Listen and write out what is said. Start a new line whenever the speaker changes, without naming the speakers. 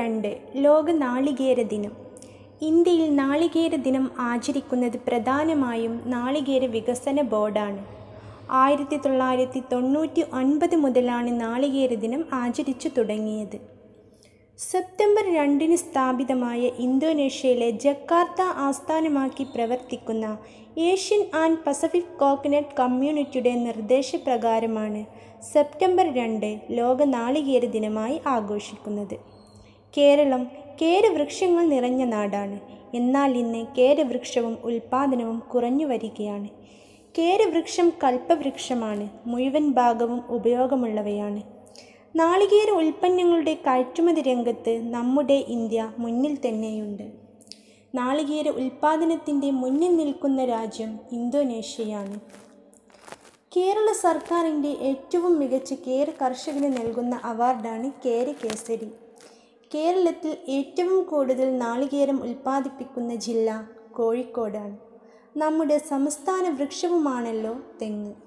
രണ്ട് ലോക നാളികേര ദിനം ഇന്ത്യയിൽ നാളികേര ദിനം ആചരിക്കുന്നത് പ്രധാനമായും നാളികേര വികസന ബോർഡാണ് ആയിരത്തി തൊള്ളായിരത്തി തൊണ്ണൂറ്റി ഒൻപത് മുതലാണ് നാളികേര ദിനം ആചരിച്ചു തുടങ്ങിയത് സെപ്റ്റംബർ രണ്ടിന് സ്ഥാപിതമായ ഇന്തോനേഷ്യയിലെ ജക്കാർത്ത ആസ്ഥാനമാക്കി പ്രവർത്തിക്കുന്ന ഏഷ്യൻ ആൻഡ് പസഫിക് കോക്കനട്ട് കമ്മ്യൂണിറ്റിയുടെ നിർദ്ദേശപ്രകാരമാണ് സെപ്റ്റംബർ രണ്ട് ലോക നാളികേര ദിനമായി ആഘോഷിക്കുന്നത് കേരളം കേരവൃക്ഷങ്ങൾ നിറഞ്ഞ നാടാണ് എന്നാൽ ഇന്ന് കേരവൃക്ഷവും ഉൽപ്പാദനവും കുറഞ്ഞു വരികയാണ് കേരവൃക്ഷം കൽപ്പവൃക്ഷമാണ് മുഴുവൻ ഭാഗവും ഉപയോഗമുള്ളവയാണ് നാളികേര ഉൽപ്പന്നങ്ങളുടെ കയറ്റുമതി രംഗത്ത് നമ്മുടെ ഇന്ത്യ മുന്നിൽ തന്നെയുണ്ട് നാളികേര ഉൽപ്പാദനത്തിൻ്റെ മുന്നിൽ നിൽക്കുന്ന രാജ്യം ഇന്തോനേഷ്യയാണ് കേരള സർക്കാരിൻ്റെ ഏറ്റവും മികച്ച കേര കർഷകന് നൽകുന്ന അവാർഡാണ് കേര കേസരി കേരളത്തിൽ ഏറ്റവും കൂടുതൽ നാളികേരം ഉൽപ്പാദിപ്പിക്കുന്ന ജില്ല കോഴിക്കോടാണ് നമ്മുടെ സംസ്ഥാന വൃക്ഷവുമാണല്ലോ തെങ്ങ്